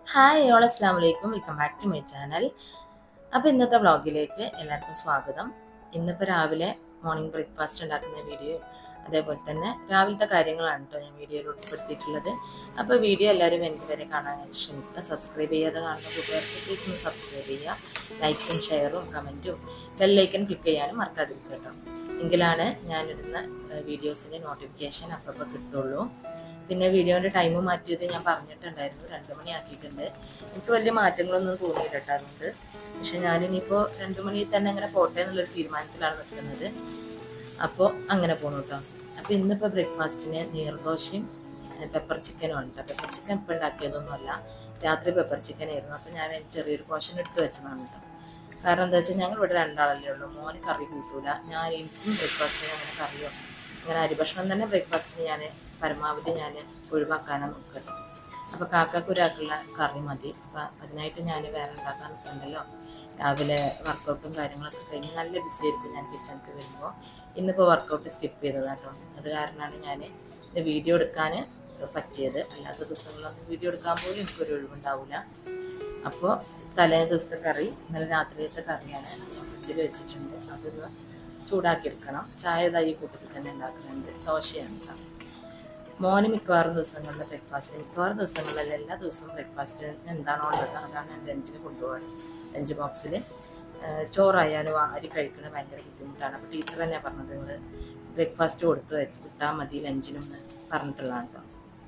Hi all അസ്സാം വലൈക്കും welcome back to my channel അപ്പോൾ ഇന്നത്തെ വ്ളോഗിലേക്ക് എല്ലാവർക്കും സ്വാഗതം ഇന്നിപ്പോൾ രാവിലെ മോർണിംഗ് ബ്രേക്ക്ഫാസ്റ്റ് ഉണ്ടാക്കുന്ന വീഡിയോ അതേപോലെ തന്നെ രാവിലത്തെ കാര്യങ്ങളാണ് കേട്ടോ ഞാൻ വീഡിയോയിൽ ഉൾപ്പെടുത്തിയിട്ടുള്ളത് അപ്പോൾ വീഡിയോ എല്ലാവരും എനിക്ക് വരെ കാണാനായിട്ട് ശ്രമിക്കുക സബ്സ്ക്രൈബ് ചെയ്യാതെ കാണുന്ന കൂട്ടുകാർക്ക് പ്ലീസ് ഒന്ന് സബ്സ്ക്രൈബ് ചെയ്യുക ലൈക്കും ഷെയറും കമൻറ്റും ബെല്ലൈക്കൻ ക്ലിക്ക് ചെയ്യാനും മറക്കാതിരിക്കുക കേട്ടോ എങ്കിലാണ് ഞാനിടുന്ന വീഡിയോസിൻ്റെ നോട്ടിഫിക്കേഷൻ അപ്പോൾ കിട്ടുള്ളൂ പിന്നെ വീഡിയോൻ്റെ ടൈം മാറ്റിയത് ഞാൻ പറഞ്ഞിട്ടുണ്ടായിരുന്നു രണ്ട് മണി ആക്കിയിട്ടുണ്ട് എനിക്ക് വലിയ മാറ്റങ്ങളൊന്നും തോന്നിയില്ല കേട്ടോ അതുകൊണ്ട് പക്ഷെ ഞാനിനിയിപ്പോൾ രണ്ട് മണിയിൽ തന്നെ അങ്ങനെ പോട്ടെ എന്നുള്ളൊരു തീരുമാനത്തിലാണ് നിൽക്കുന്നത് അപ്പോൾ അങ്ങനെ പോണു കേട്ടോ അപ്പോൾ ഇന്നിപ്പോൾ ബ്രേക്ക്ഫാസ്റ്റിന് നീർദോശയും പെപ്പർ ചിക്കനും ഉണ്ട് പെപ്പർ ചിക്കൻ ഇപ്പം ഉണ്ടാക്കിയതൊന്നുമല്ല രാത്രി പെപ്പർ ചിക്കൻ ആയിരുന്നു അപ്പോൾ ഞാൻ ചെറിയൊരു പോർഷൻ എടുത്ത് വെച്ചതാണ് കേട്ടോ കാരണം എന്താ വെച്ചാൽ ഞങ്ങൾ ഇവിടെ രണ്ടാളല്ലേ ഉള്ളൂ മോന് കറി കൂട്ടൂല ഞാൻ എനിക്കും ബ്രേക്ക്ഫാസ്റ്റിന് അങ്ങനെ കറിയോ അങ്ങനെ അരിഭക്ഷണം തന്നെ ബ്രേക്ക്ഫാസ്റ്റിന് ഞാൻ പരമാവധി ഞാൻ ഒഴിവാക്കാനാണ് നോക്കട്ടോ അപ്പോൾ കാക്കാക്ക് ഒരാൾക്കുള്ള കറി മതി അപ്പം അതിനായിട്ട് ഞാൻ വേറെ ഉണ്ടാക്കാൻ നിൽക്കണ്ടല്ലോ രാവിലെ വർക്കൗട്ടും കാര്യങ്ങളൊക്കെ കഴിഞ്ഞ് നല്ല ബിസി ആയിരിക്കും ഞാൻ കിച്ചണിക്ക് വരുമ്പോൾ ഇന്നിപ്പോൾ വർക്കൗട്ട് സ്കിപ്പ് ചെയ്തതാട്ടോ അത് കാരണമാണ് ഞാൻ ഇന്ന് വീഡിയോ എടുക്കാൻ പറ്റിയത് അല്ലാത്ത ദിവസങ്ങളിലൊന്നും വീഡിയോ എടുക്കാൻ പോലും എനിക്കൊരു ഒഴിവുണ്ടാവില്ല അപ്പോൾ തലേ ദിവസത്തെ കറി ഇന്നലെ രാത്രിയത്തെ കറിയാണ് ഞാൻ ഫ്രിഡ്ജിൽ വെച്ചിട്ടുണ്ട് അതൊന്ന് ചൂടാക്കി എടുക്കണം ചായ തൈ കൂട്ടത്തിൽ തന്നെ ഉണ്ടാക്കുന്നുണ്ട് ദോശയാണ് കേട്ടോ മോന് മിക്കവാറും ദിവസങ്ങളിൽ ബ്രേക്ക്ഫാസ്റ്റ് മിക്കവാറും ദിവസങ്ങളിൽ എല്ലാ ദിവസവും ബ്രേക്ക്ഫാസ്റ്റിന് എന്താണോ ഉള്ളത് അതാണ് ഞാൻ ലഞ്ചിന് കൊണ്ടുപോകുന്നത് ലഞ്ച് ബോക്സിൽ ചോറായാലും അരി കഴിക്കുന്നത് ഭയങ്കര ബുദ്ധിമുട്ടാണ് അപ്പോൾ ടീച്ചർ തന്നെയാണ് പറഞ്ഞത് നിങ്ങൾ ബ്രേക്ക്ഫാസ്റ്റ് കൊടുത്ത് വെച്ച് വിട്ടാൽ മതി ലഞ്ചിനും പറഞ്ഞിട്ടുള്ളതാണ് കേട്ടോ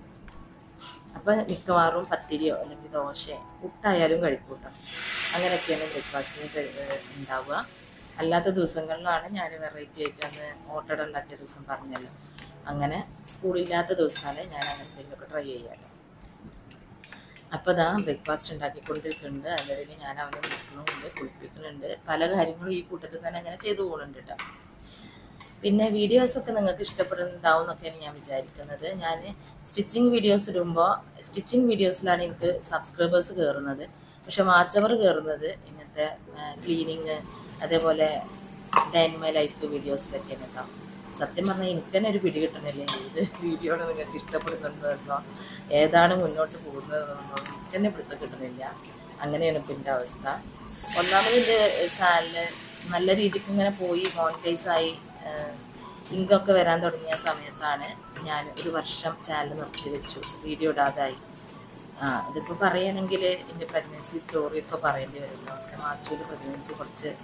അപ്പം മിക്കവാറും പത്തിരിയോ അല്ലെങ്കിൽ ദോശയോ പുട്ടായാലും കഴിക്കും കേട്ടോ അങ്ങനെയൊക്കെയാണ് ബ്രേക്ക്ഫാസ്റ്റിന് ഉണ്ടാവുക അല്ലാത്ത ദിവസങ്ങളിലാണ് ഞാൻ വെറൈറ്റി ആയിട്ട് അന്ന് ഓട്ടട ഉണ്ടാക്കിയ ദിവസം പറഞ്ഞല്ലോ അങ്ങനെ സ്കൂളില്ലാത്ത ദിവസമാണ് ഞാൻ അങ്ങനെ എന്തെങ്കിലുമൊക്കെ ട്രൈ ചെയ്യാറ് അപ്പോൾ ഇതാ ബ്രേക്ക്ഫാസ്റ്റ് ഉണ്ടാക്കിക്കൊണ്ടിരിക്കുന്നുണ്ട് അതിനിടയിൽ ഞാൻ അവനെ വിളിക്കുന്നുണ്ട് കുളിപ്പിക്കുന്നുണ്ട് പല കാര്യങ്ങളും ഈ കൂട്ടത്തിൽ തന്നെ അങ്ങനെ ചെയ്തു പോകുന്നുണ്ട് കേട്ടോ പിന്നെ വീഡിയോസൊക്കെ നിങ്ങൾക്ക് ഇഷ്ടപ്പെടുന്നുണ്ടാവും എന്നൊക്കെയാണ് ഞാൻ വിചാരിക്കുന്നത് ഞാൻ സ്റ്റിച്ചിങ് വീഡിയോസ് ഇടുമ്പോൾ സ്റ്റിച്ചിങ് വീഡിയോസിലാണ് എനിക്ക് സബ്സ്ക്രൈബേഴ്സ് കയറുന്നത് പക്ഷെ വാച്ച് അവർ കയറുന്നത് ഇങ്ങനത്തെ ക്ലീനിങ് അതേപോലെ ഡൈൻ മൈ ലൈഫ് വീഡിയോസിലൊക്കെയാണ് കേട്ടോ സത്യം പറഞ്ഞാൽ എനിക്ക് തന്നെ ഒരു പിടി കിട്ടണില്ലേ ഇത് വീഡിയോ നിങ്ങൾക്ക് ഇഷ്ടപ്പെടുന്നുണ്ടോ ഏതാണ് മുന്നോട്ട് പോകുന്നതെന്നോ എനിക്ക് തന്നെ പിടുത്തം കിട്ടുന്നില്ല അങ്ങനെയാണ് ഇപ്പം എൻ്റെ അവസ്ഥ ഒന്നാമത് ഇത് ചാനല് നല്ല രീതിക്ക് ഇങ്ങനെ പോയി മോണിറ്റൈസ് ആയി ഇങ്കൊക്കെ വരാൻ തുടങ്ങിയ സമയത്താണ് ഞാൻ ഒരു വർഷം ചാനൽ നിർത്തി വെച്ചു വീഡിയോ ഇടാതായി ആ ഇതിപ്പോൾ പറയുകയാണെങ്കിൽ എൻ്റെ പ്രഗ്നൻസി സ്റ്റോറിയൊക്കെ പറയേണ്ടി വരുമല്ലോ എൻ്റെ മാച്ചൂര് പ്രഗ്നൻസി കുറച്ച്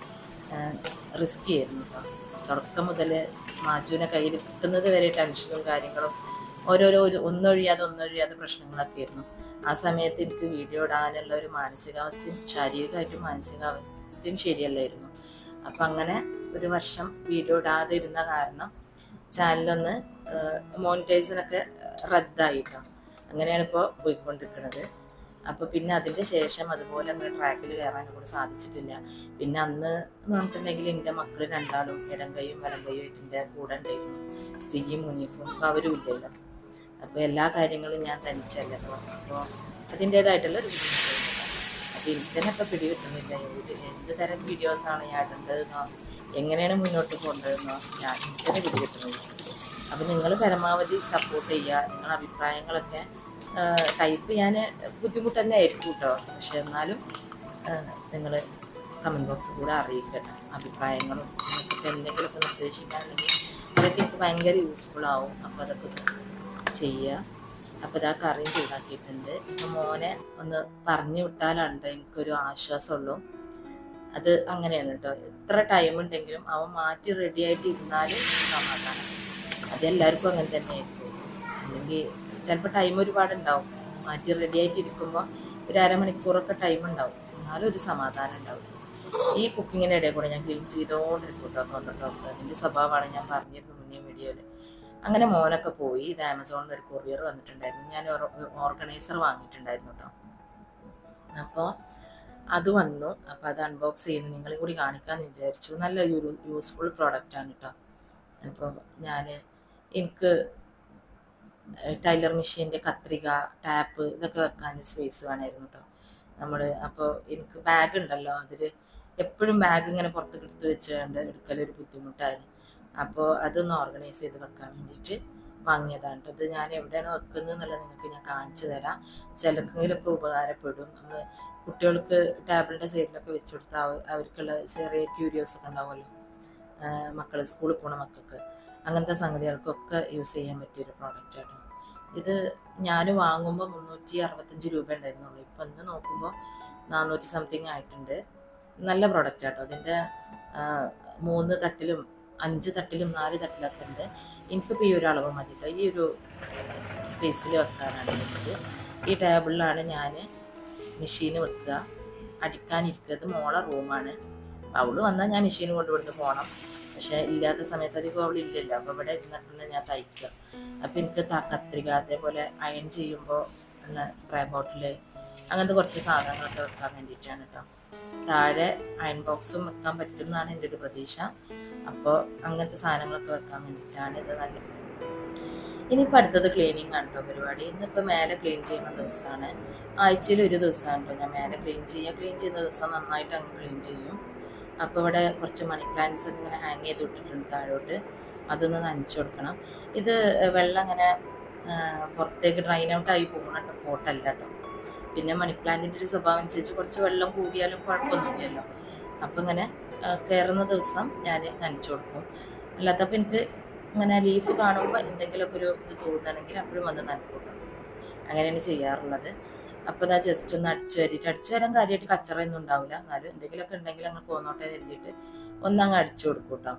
റിസ്കി ആയിരുന്നു കേട്ടോ തുടക്കം മുതൽ മാച്ചുവിനെ കയ്യിൽ കിട്ടുന്നത് വരെ ടെൻഷനും കാര്യങ്ങളും ഓരോരോ ഒരു ഒന്നൊഴിയാതെ ഒന്നൊഴിയാതെ പ്രശ്നങ്ങളൊക്കെ ആയിരുന്നു ആ സമയത്ത് എനിക്ക് വീഡിയോ ഇടാനുള്ള ഒരു മാനസികാവസ്ഥയും ശാരീരികമായിട്ടും മാനസികാവസ്ഥയും ശരിയല്ലായിരുന്നു അപ്പം അങ്ങനെ ഒരു വർഷം വീഡിയോ ഇടാതെ ഇരുന്ന കാരണം ചാനലൊന്ന് മോണിറ്റൈസിനൊക്കെ റദ്ദായിട്ടോ അങ്ങനെയാണ് ഇപ്പോൾ പോയിക്കൊണ്ടിരിക്കുന്നത് അപ്പോൾ പിന്നെ അതിൻ്റെ ശേഷം അതുപോലെ അങ്ങനെ ട്രാക്കിൽ കയറാനും കൂടെ സാധിച്ചിട്ടില്ല പിന്നെ അന്ന് എന്ന് പറഞ്ഞിട്ടുണ്ടെങ്കിൽ എൻ്റെ മക്കൾ രണ്ടാളും ഇടം കൈയും വലം കൈയും ആയിട്ട് എൻ്റെ കൂടെ ഉണ്ടായിരുന്നു സിയും മുനീഫും അപ്പോൾ അവരും ഇല്ലല്ലോ അപ്പോൾ എല്ലാ കാര്യങ്ങളും ഞാൻ തനിച്ചല്ലോ അപ്പോൾ അതിൻ്റേതായിട്ടുള്ള ഒരു ബുദ്ധിമുട്ടുണ്ട് അപ്പോൾ എനിക്ക് തന്നെ ഇപ്പോൾ പിടി കിട്ടുന്നില്ല ഏത് എന്ത് തരം വീഡിയോസാണ് ഞാൻ ഇടേണ്ടതെന്നോ എങ്ങനെയാണ് മുന്നോട്ട് പോകേണ്ടതെന്നോ ഞാൻ എനിക്ക് തന്നെ പിടി കിട്ടുന്നില്ല അപ്പോൾ നിങ്ങൾ പരമാവധി സപ്പോർട്ട് ചെയ്യുക നിങ്ങളുടെ അഭിപ്രായങ്ങളൊക്കെ ടൈപ്പ് ചെയ്യാൻ ബുദ്ധിമുട്ട് തന്നെ ആയിരിക്കും കേട്ടോ പക്ഷെ എന്നാലും നിങ്ങൾ കമൻറ്റ് ബോക്സിൽ കൂടെ അറിയിക്കട്ടെ അഭിപ്രായങ്ങളും നിങ്ങൾക്ക് എന്തെങ്കിലുമൊക്കെ നിർദ്ദേശിക്കുകയാണെങ്കിൽ അതൊക്കെ എനിക്ക് ഭയങ്കര യൂസ്ഫുൾ ആവും അപ്പോൾ അതൊക്കെ ചെയ്യുക അപ്പോൾ ഇതാ കറിയും ചൂടാക്കിയിട്ടുണ്ട് ഇപ്പം മോനെ ഒന്ന് പറഞ്ഞു വിട്ടാലാണ് എനിക്കൊരു ആശ്വാസമുള്ളൂ അത് അങ്ങനെയാണ് കേട്ടോ എത്ര ടൈം ഉണ്ടെങ്കിലും അവൻ മാറ്റി റെഡി ആയിട്ട് ഇരുന്നാലും സമാധാനം അതെല്ലാവർക്കും അങ്ങനെ തന്നെ ആയിരിക്കും അല്ലെങ്കിൽ ചിലപ്പോൾ ടൈം ഒരുപാടുണ്ടാവും മാറ്റി റെഡി ആയിട്ട് ഇരിക്കുമ്പോൾ ഒരു അരമണിക്കൂറൊക്കെ ടൈം ഉണ്ടാവും എന്നാലും ഒരു സമാധാനം ഉണ്ടാവും ഈ കുക്കിങ്ങിൻ്റെ ഇടയിൽ കൂടെ ഞാൻ ക്ലീൻ ചെയ്തുകൊണ്ടിരിക്കും കേട്ടോ കൊണ്ടുണ്ടോക്ക് അതിൻ്റെ സ്വഭാവമാണ് ഞാൻ പറഞ്ഞിരുന്നു മുന്നേ വീഡിയോയിൽ അങ്ങനെ മോനൊക്കെ പോയി ഇത് ആമസോണിൽ നിന്ന് ഒരു കൊറിയർ വന്നിട്ടുണ്ടായിരുന്നു ഞാൻ ഓർഗനൈസർ വാങ്ങിയിട്ടുണ്ടായിരുന്നു കേട്ടോ അപ്പോൾ അത് വന്നു അപ്പോൾ അത് അൺബോക്സ് ചെയ്ത് നിങ്ങളെ കൂടി കാണിക്കാമെന്ന് വിചാരിച്ചു നല്ല യൂസ്ഫുൾ പ്രോഡക്റ്റാണ് കേട്ടോ അപ്പോൾ ഞാൻ എനിക്ക് ടൈലർ മെഷീൻ്റെ കത്രിക ടാപ്പ് ഇതൊക്കെ വെക്കാൻ സ്പേസ് വേണമായിരുന്നു കേട്ടോ നമ്മൾ അപ്പോൾ എനിക്ക് ബാഗ് ഉണ്ടല്ലോ അതിൽ എപ്പോഴും ബാഗ് ഇങ്ങനെ പുറത്ത് എടുത്ത് വെച്ചുകൊണ്ട് എടുക്കലൊരു ബുദ്ധിമുട്ടായിരുന്നു അപ്പോൾ അതൊന്ന് ഓർഗനൈസ് ചെയ്ത് വെക്കാൻ വേണ്ടിയിട്ട് വാങ്ങിയതാണ് ട്ടോ. ഇത് ഞാൻ എവിടെയാണ് വെക്കുന്നത് എന്നുള്ളത് നിങ്ങൾക്ക് ഞാൻ കാണിച്ചു തരാം ചിലക്കെങ്കിലൊക്കെ ഉപകാരപ്പെടും നമ്മൾ കുട്ടികൾക്ക് ടേബിളിൻ്റെ സൈഡിലൊക്കെ വെച്ച് കൊടുത്താൽ അവ- അവർക്കുള്ള ചെറിയ ക്യൂരിയോസ് ഒക്കെ ഉണ്ടാവുമല്ലോ മക്കൾ സ്കൂളിൽ പോണ മക്കൾക്ക് അങ്ങനത്തെ സംഗതികൾക്കൊക്കെ യൂസ് ചെയ്യാൻ പറ്റിയൊരു പ്രോഡക്റ്റ് കേട്ടോ ഇത് ഞാൻ വാങ്ങുമ്പോൾ മുന്നൂറ്റി അറുപത്തഞ്ച് രൂപ ഉണ്ടായിരുന്നുള്ളൂ ഇപ്പം ഇന്ന് നോക്കുമ്പോൾ നാനൂറ്റി സംതിങ് ആയിട്ടുണ്ട് നല്ല പ്രോഡക്റ്റ് കേട്ടോ അതിൻ്റെ ആ, മൂന്ന് തട്ടിലും അഞ്ച് തട്ടിലും നാല് തട്ടിലൊക്കെ ഉണ്ട് എനിക്കിപ്പോൾ ഈ ഒരു അളവ് മതി കേട്ടോ ഈ ഒരു സ്പേസിൽ വെക്കാനാണ് എനിക്ക് ഈ ടേബിളിലാണ് ഞാൻ മെഷീന് വെക്കുക അടിക്കാനിരിക്കുന്നത് മോളെ റൂമാണ് അപ്പോൾ അവള് വന്നാൽ ഞാൻ മെഷീൻ കൊണ്ട് ഇവിടുന്ന് പോകണം പക്ഷേ ഇല്ലാത്ത സമയത്ത് അധികം അവൾ ഇല്ലല്ലോ അപ്പോൾ ഇവിടെ ഇരുന്നിട്ടുണ്ട് ഞാൻ തയ്ക്കുക അപ്പോൾ എനിക്ക് ത- കത്രിക അതേപോലെ അയൺ ചെയ്യുമ്പോൾ ഉള്ള സ്പ്രേ ബോട്ടില് അങ്ങനത്തെ കുറച്ച് സാധനങ്ങളൊക്കെ വെക്കാൻ വേണ്ടിയിട്ടാണ് കേട്ടോ താഴെ അയൺ ബോക്സും വെക്കാൻ പറ്റും എന്നാണ് എൻ്റെ ഒരു പ്രതീക്ഷ അപ്പോൾ അങ്ങനത്തെ സാധനങ്ങളൊക്കെ വെക്കാൻ വേണ്ടിയിട്ടാണ് ഇത് നല്ല ഇനിയിപ്പോൾ അടുത്തത് ക്ലീനിങ് ആണ് കേട്ടോ പരിപാടി ഇന്നിപ്പോൾ മേലെ ക്ലീൻ ചെയ്യുന്ന ദിവസമാണ് ആഴ്ചയിൽ ഒരു ദിവസമാണ് കേട്ടോ ഞാൻ മേലെ ക്ലീൻ ചെയ്യുക ക്ലീൻ ചെയ്യുന്ന ദിവസം നന്നായിട്ട് അങ്ങ് ക്ലീൻ ചെയ്യും അപ്പോൾ ഇവിടെ കുറച്ച് മണി പ്ലാന്റ്സ് ഒക്കെ ഇങ്ങനെ ഹാങ് ചെയ്ത് വിട്ടിട്ടുണ്ട് താഴോട്ട് അതൊന്ന് നനച്ചു കൊടുക്കണം ഇത് വെള്ളം ഇങ്ങനെ ആ, പുറത്തേക്ക് ഡ്രൈൻ ഔട്ട് ആയി പോകുന്ന പോട്ടല്ല കേട്ടോ പിന്നെ മണി പ്ലാന്റിൻ്റെ ഒരു സ്വഭാവം അനുസരിച്ച് കുറച്ച് വെള്ളം കൂടിയാലും കുഴപ്പമൊന്നുമില്ലല്ലോ അപ്പോൾ ഇങ്ങനെ ആ, കയറുന്ന ദിവസം ഞാൻ നനച്ചു കൊടുക്കും അല്ലാത്തപ്പോൾ എനിക്ക് ഇങ്ങനെ ലീഫ് കാണുമ്പോൾ എന്തെങ്കിലുമൊക്കെ ഒരു ഇത് തോന്നുകയാണെങ്കിൽ അപ്പോഴും വന്ന് നനക്കും കേട്ടോ അങ്ങനെയാണ് ചെയ്യാറുള്ളത് അപ്പോൾ ഇതാ ജസ്റ്റ് ഒന്ന് അടിച്ചു വരിയിട്ട് അടിച്ചു വരാൻ കാര്യമായിട്ട് കച്ചറയൊന്നും ഉണ്ടാവില്ല എന്നാലും എന്തെങ്കിലുമൊക്കെ ഉണ്ടെങ്കിൽ അങ്ങ് പോന്നോട്ടെ എന്ന് എഴുതിയിട്ട് ഒന്നങ്ങ് അടിച്ചു കൊടുക്കും കേട്ടോ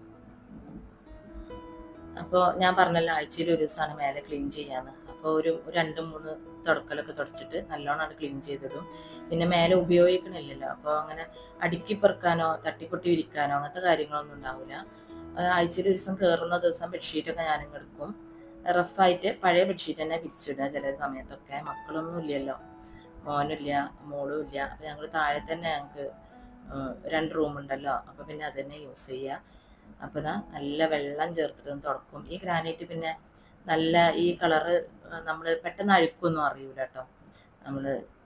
അപ്പോൾ ഞാൻ പറഞ്ഞല്ലോ ആഴ്ചയിൽ ഒരു ദിവസമാണ് മേലെ ക്ലീൻ ചെയ്യാന്ന് അപ്പോൾ ഒരു ഒരു രണ്ട് മൂന്ന് തുടക്കലൊക്കെ തുടച്ചിട്ട് നല്ലോണം അത് ക്ലീൻ ചെയ്തിടും പിന്നെ മേലെ ഉപയോഗിക്കണില്ലല്ലോ അപ്പോൾ അങ്ങനെ അടുക്കി പെറുക്കാനോ തട്ടിക്കൊട്ടി വിരിക്കാനോ അങ്ങനത്തെ കാര്യങ്ങളൊന്നും ഉണ്ടാവില്ല ആഴ്ചയിൽ ഒരു ദിവസം കയറുന്ന ദിവസം ബെഡ്ഷീറ്റൊക്കെ ഞാനും എടുക്കും റഫായിട്ട് പഴയ ബെഡ്ഷീറ്റ് തന്നെ വിരിച്ചിടുക ചില സമയത്തൊക്കെ മക്കളൊന്നും ഇല്ലല്ലോ മോനില്ല മോളും ഇല്ല അപ്പം ഞങ്ങൾ താഴെ തന്നെ ഞങ്ങൾക്ക് രണ്ട് റൂമുണ്ടല്ലോ അപ്പോൾ പിന്നെ അത് തന്നെ യൂസ് ചെയ്യുക അപ്പോൾ ഇതാ നല്ല വെള്ളം ചേർത്തിട്ട് ഒന്ന് തുടക്കും ഈ ഗ്രാനൈറ്റ് പിന്നെ നല്ല ഈ കളറ് നമ്മൾ പെട്ടെന്ന് അഴുക്കൊന്നും അറിയൂല കേട്ടോ നമ്മൾ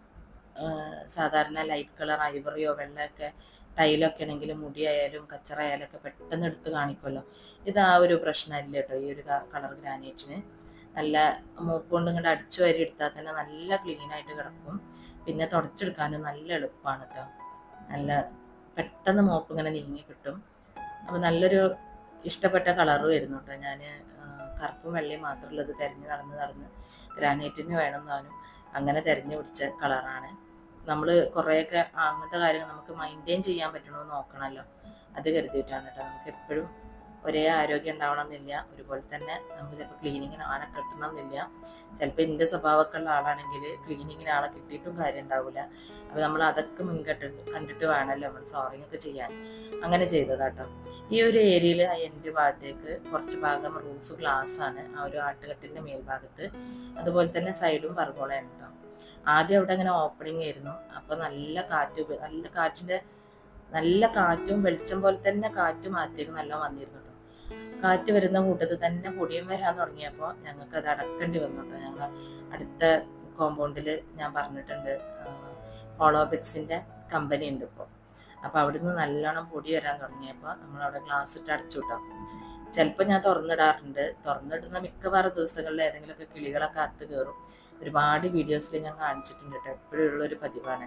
സാധാരണ ലൈറ്റ് കളർ ഐവറിയോ വെള്ളമൊക്കെ ടൈലൊക്കെ ആണെങ്കിലും മുടിയായാലും കച്ചറായാലും ഒക്കെ പെട്ടെന്ന് എടുത്ത് കാണിക്കുമല്ലോ ഇത് ആ ഒരു പ്രശ്നമില്ല കേട്ടോ ഈ ഒരു കളർ ഗ്രാനൈറ്റിന് നല്ല മൂപ്പ് കൊണ്ട് ഇങ്ങോട്ട് അടിച്ചു വരി എടുത്താൽ തന്നെ നല്ല ക്ലീൻ ആയിട്ട് കിടക്കും പിന്നെ തുടച്ചെടുക്കാനും നല്ല എളുപ്പമാണ് കേട്ടോ നല്ല പെട്ടെന്ന് മോപ്പ് ഇങ്ങനെ നീങ്ങി കിട്ടും അപ്പോൾ നല്ലൊരു ഇഷ്ടപ്പെട്ട കളറ് വരുന്നു കേട്ടോ ഞാൻ കറുപ്പും വെള്ളയും മാത്രമുള്ളത് തിരഞ്ഞ് നടന്ന് നടന്ന് ഗ്രാനൈറ്റിന് വേണം താനും അങ്ങനെ തിരഞ്ഞു പിടിച്ച കളറാണ് നമ്മൾ കുറേയൊക്കെ അങ്ങനത്തെ കാര്യങ്ങൾ നമുക്ക് മെയിൻറ്റെയിൻ ചെയ്യാൻ പറ്റണമെന്ന് നോക്കണമല്ലോ അത് കരുതിയിട്ടാണ് കേട്ടോ നമുക്ക് എപ്പോഴും ഒരേ ആരോഗ്യം ഉണ്ടാവണമെന്നില്ല ഒരുപോലെ തന്നെ നമുക്ക് ചിലപ്പോൾ ക്ലീനിങ്ങിന് ആളെ കിട്ടണമെന്നില്ല ചിലപ്പോൾ എൻ്റെ സ്വഭാവമൊക്കെ ഉള്ള ആളാണെങ്കിൽ ക്ലീനിങ്ങിന് ആളെ കിട്ടിയിട്ടും കാര്യം ഉണ്ടാവില്ല അപ്പോൾ നമ്മൾ അതൊക്കെ മുൻകണ്ടിട്ട് കണ്ടിട്ട് വേണമല്ലോ നമ്മൾ ഫ്ലോറിംഗ് ഒക്കെ ചെയ്യാൻ അങ്ങനെ ചെയ്തതാട്ടോ ഈ ഒരു ഏരിയയിൽ ആ എൻ്റെ ഭാഗത്തേക്ക് കുറച്ച് ഭാഗം റൂഫ് ഗ്ലാസ് ആണ് ആ ഒരു ആട്ടുകട്ടിൻ്റെ മേൽഭാഗത്ത് അതുപോലെ തന്നെ സൈഡും പർഗോളയാണ് കേട്ടോ ആദ്യം അവിടെ അങ്ങനെ ഓപ്പണിംഗ് ആയിരുന്നു അപ്പോൾ നല്ല കാറ്റ് ഉപ- നല്ല കാറ്റിൻ്റെ നല്ല കാറ്റും വെളിച്ചം പോലെ തന്നെ കാറ്റും ആദ്യമൊക്കെ നല്ല വന്നിരുന്നു കേട്ടോ കാറ്റ് വരുന്ന കൂട്ടത്തിൽ തന്നെ പൊടിയും വരാൻ തുടങ്ങിയപ്പോൾ ഞങ്ങൾക്ക് അത് അടക്കേണ്ടി വന്നു കേട്ടോ ഞങ്ങൾ അടുത്ത കോമ്പൗണ്ടിൽ ഞാൻ പറഞ്ഞിട്ടുണ്ട് ഹോളോബെക്സിൻ്റെ കമ്പനി ഉണ്ട് ഇപ്പോൾ അപ്പോൾ അവിടുന്ന് നല്ലോണം പൊടി വരാൻ തുടങ്ങിയപ്പോൾ നമ്മളവിടെ ഗ്ലാസ് ഇട്ട് അടച്ചു കേട്ടോ ചിലപ്പോൾ ഞാൻ തുറന്നിടാറുണ്ട് തുറന്നിടുന്ന മിക്കവാറും ദിവസങ്ങളിൽ ഏതെങ്കിലുമൊക്കെ കിളികളൊക്കെ അകത്ത് കയറും ഒരുപാട് വീഡിയോസിൽ ഞാൻ കാണിച്ചിട്ടുണ്ട് കേട്ടോ എപ്പോഴും ഉള്ളൊരു പതിവാണ്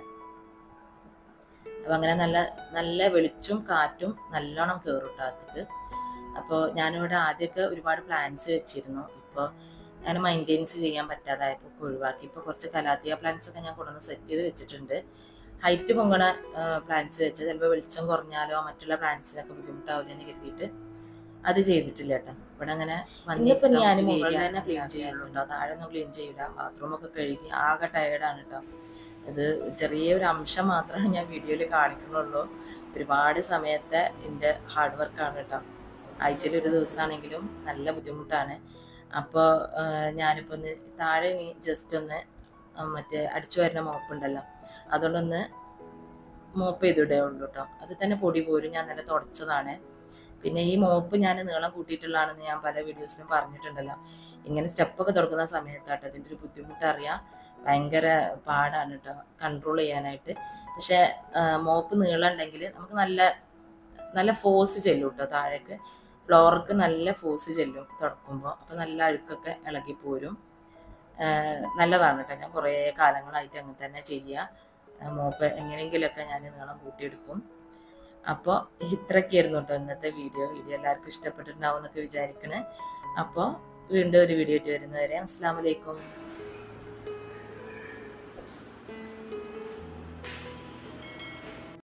അപ്പോൾ അങ്ങനെ നല്ല നല്ല വെളിച്ചും കാറ്റും നല്ലോണം കയറും കേട്ടോ അകത്തേക്ക് അപ്പോൾ ഞാനിവിടെ ആദ്യമൊക്കെ ഒരുപാട് പ്ലാന്റ്സ് വെച്ചിരുന്നു ഇപ്പോൾ ഞാൻ മെയിൻറ്റെയിൻസ് ചെയ്യാൻ പറ്റാതായപ്പോൾ ഒക്കെ ഒഴിവാക്കി ഇപ്പോൾ കുറച്ച് കലാത്തിയ പ്ലാന്റ്സ് ഒക്കെ ഞാൻ കൊണ്ടുവന്ന് സെറ്റ് ചെയ്ത് വെച്ചിട്ടുണ്ട് ഹൈറ്റ് പൊങ്ങണ പ്ലാന്റ്സ് വെച്ച് ചിലപ്പോൾ വെളിച്ചം കുറഞ്ഞാലോ മറ്റുള്ള പ്ലാന്റ്സിനൊക്കെ ബുദ്ധിമുട്ടാവില്ല എന്ന് കരുതിയിട്ട് അത് ചെയ്തിട്ടില്ല കേട്ടോ ഇവിടെ അങ്ങനെ വന്നിപ്പോ ഞാൻ മുകളിൽ തന്നെ ക്ലീൻ ചെയ്യുള്ളൂ കേട്ടോ താഴെ ഒന്നും ക്ലീൻ ചെയ്യില്ല ബാത്റൂം ഒക്കെ കഴുകി ആകെ ടയേർഡാണ് കേട്ടോ ഇത് ചെറിയൊരു അംശം മാത്രമാണ് ഞാൻ വീഡിയോയിൽ കാണിക്കുന്നുള്ളൂ ഒരുപാട് സമയത്തെ എൻ്റെ ഹാർഡ് വർക്കാണ് കേട്ടോ ആഴ്ചയിൽ ഒരു ദിവസമാണെങ്കിലും നല്ല ബുദ്ധിമുട്ടാണ് അപ്പോൾ ഞാനിപ്പോൾ ഒന്ന് താഴെ ഇനി ജസ്റ്റ് ഒന്ന് ആ, മറ്റേ അടിച്ചു വരുന്ന മോപ്പുണ്ടല്ലോ അതുകൊണ്ടൊന്ന് മോപ്പ് ചെയ്തിടേ ഉള്ളൂ കേട്ടോ അത് തന്നെ പൊടി പോരും ഞാൻ നല്ല തുടച്ചതാണ് പിന്നെ ഈ മോപ്പ് ഞാൻ നീളം കൂട്ടിയിട്ടുള്ളതാണെന്ന് ഞാൻ പല വീഡിയോസിലും പറഞ്ഞിട്ടുണ്ടല്ലോ ഇങ്ങനെ സ്റ്റെപ്പൊക്കെ തുറക്കുന്ന സമയത്താട്ടോ അതിൻ്റെ ഒരു ബുദ്ധിമുട്ട് അറിയാം ഭയങ്കര പാടാണ് കേട്ടോ കൺട്രോൾ ചെയ്യാനായിട്ട് പക്ഷേ മോപ്പ് നീളം ഉണ്ടെങ്കിൽ നമുക്ക് നല്ല നല്ല ഫോഴ്സ് ചെല്ലും കേട്ടോ താഴേക്ക് ഫ്ലോർക്ക് നല്ല ഫോഴ്സ് ചെല്ലും തുടക്കുമ്പോൾ അപ്പോൾ നല്ല അഴുക്കൊക്കെ ഇളകി പോരും ആഹ് നല്ലതാണ് കേട്ടോ ഞാൻ കുറേ കാലങ്ങളായിട്ട് അങ്ങനെ തന്നെ ചെയ്യുക മോപ്പ് എങ്ങനെയെങ്കിലുമൊക്കെ ഞാൻ നീളം കൂട്ടിയെടുക്കും അപ്പോൾ ഇത്രയൊക്കെയായിരുന്നു കേട്ടോ ഇന്നത്തെ വീഡിയോ വീഡിയോ എല്ലാവർക്കും ഇഷ്ടപ്പെട്ടിട്ടുണ്ടാവും എന്നൊക്കെ വിചാരിക്കണേ അപ്പോൾ വീണ്ടും ഒരു വീഡിയോ ആയിട്ട് വരുന്നവരെ അസ്സാം വലൈക്കും